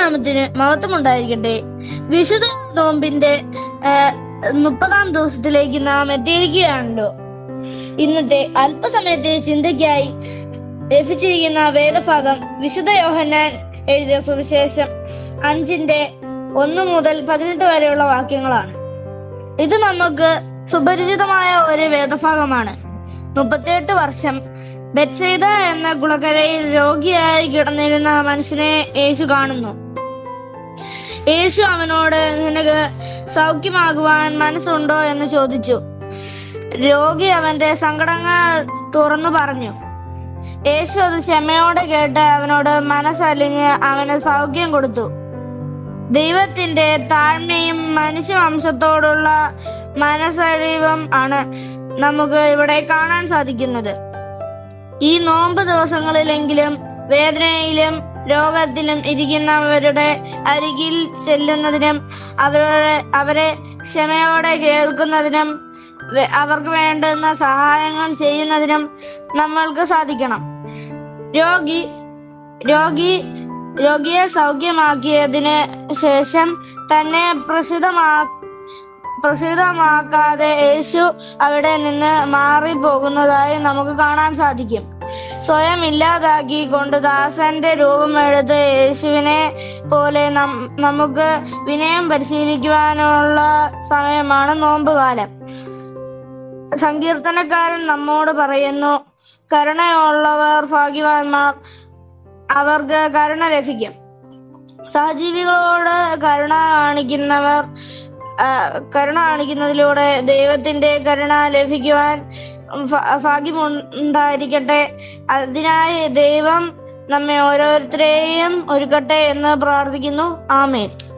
ദൈവനാമത്തിന് മഹത്വം ഉണ്ടായിരിക്കട്ടെ വിശുദ്ധ നോമ്പിന്റെ ആ, മുപ്പതാം ദിവസത്തിലേക്ക് നാം എത്തിയിരിക്കുകയാണല്ലോ ഇന്നത്തെ അല്പസമയത്തെ ചിന്തയ്ക്കായി ലഭിച്ചിരിക്കുന്ന വേദഭാഗം വിശുദ്ധ യോഹന്നാൻ എഴുതിയ സുവിശേഷം അഞ്ചിന്റെ ഒന്ന് മുതൽ പതിനെട്ട് വരെയുള്ള വാക്യങ്ങളാണ് ഇത് നമുക്ക് സുപരിചിതമായ ഒരു വേദഭാഗമാണ് മുപ്പത്തിയെട്ട് വർഷം ബെത്സൈദ എന്ന കുളക്കരയിൽ രോഗിയായി കിടന്നിരുന്ന മനുഷ്യനെ യേശു കാണുന്നു യേശു അവനോട് നിനക്ക് സൗഖ്യമാകുവാൻ മനസ്സുണ്ടോ എന്ന് ചോദിച്ചു രോഗി അവന്റെ സങ്കടങ്ങൾ തുറന്നു പറഞ്ഞു യേശു അത് ക്ഷമയോടെ കേട്ട് അവനോട് മനസ്സലിഞ്ഞ് അവന് സൗഖ്യം കൊടുത്തു ദൈവത്തിന്റെ താഴ്മയും മനുഷ്യവംശത്തോടുള്ള മനസ്സലിവും ആണ് നമുക്ക് ഇവിടെ കാണാൻ സാധിക്കുന്നത് ഈ നോമ്പ് ദിവസങ്ങളിലെങ്കിലും വേദനയിലും രോഗത്തിലും ഇരിക്കുന്നവരുടെ അരികിൽ ചെല്ലുന്നതിനും അവരുടെ അവരെ ക്ഷമയോടെ കേൾക്കുന്നതിനും വെ- അവർക്ക് വേണ്ടുന്ന സഹായങ്ങൾ ചെയ്യുന്നതിനും നമ്മൾക്ക് സാധിക്കണം രോഗി രോഗി രോഗിയെ സൗഖ്യമാക്കിയതിന് ശേഷം തന്നെ പ്രസിദ്ധമാ പ്രസിദ്ധമാക്കാതെ യേശു അവിടെ നിന്ന് മാറിപ്പോകുന്നതായി നമുക്ക് കാണാൻ സാധിക്കും സ്വയം ഇല്ലാതാക്കി കൊണ്ട് ദാസന്റെ രൂപമെടുത്ത് യേശുവിനെ പോലെ നം- നമുക്ക് വിനയം പരിശീലിക്കുവാനുള്ള സമയമാണ് നോമ്പുകാലം സങ്കീർത്തനക്കാരൻ നമ്മോട് പറയുന്നു കരുണയുള്ളവർ ഭാഗ്യവാന്മാർ അവർക്ക് കരുണ ലഭിക്കും സഹജീവികളോട് കരുണ കാണിക്കുന്നവർ ആ, കരുണ കാണിക്കുന്നതിലൂടെ ദൈവത്തിന്റെ കരുണ ലഭിക്കുവാൻ ഭ- ഭാഗ്യമുണ്ടായിരിക്കട്ടെ അതിനായി ദൈവം നമ്മെ ഓരോരുത്തരെയും ഒരുക്കട്ടെ എന്ന് പ്രാർത്ഥിക്കുന്നു ആമേൻ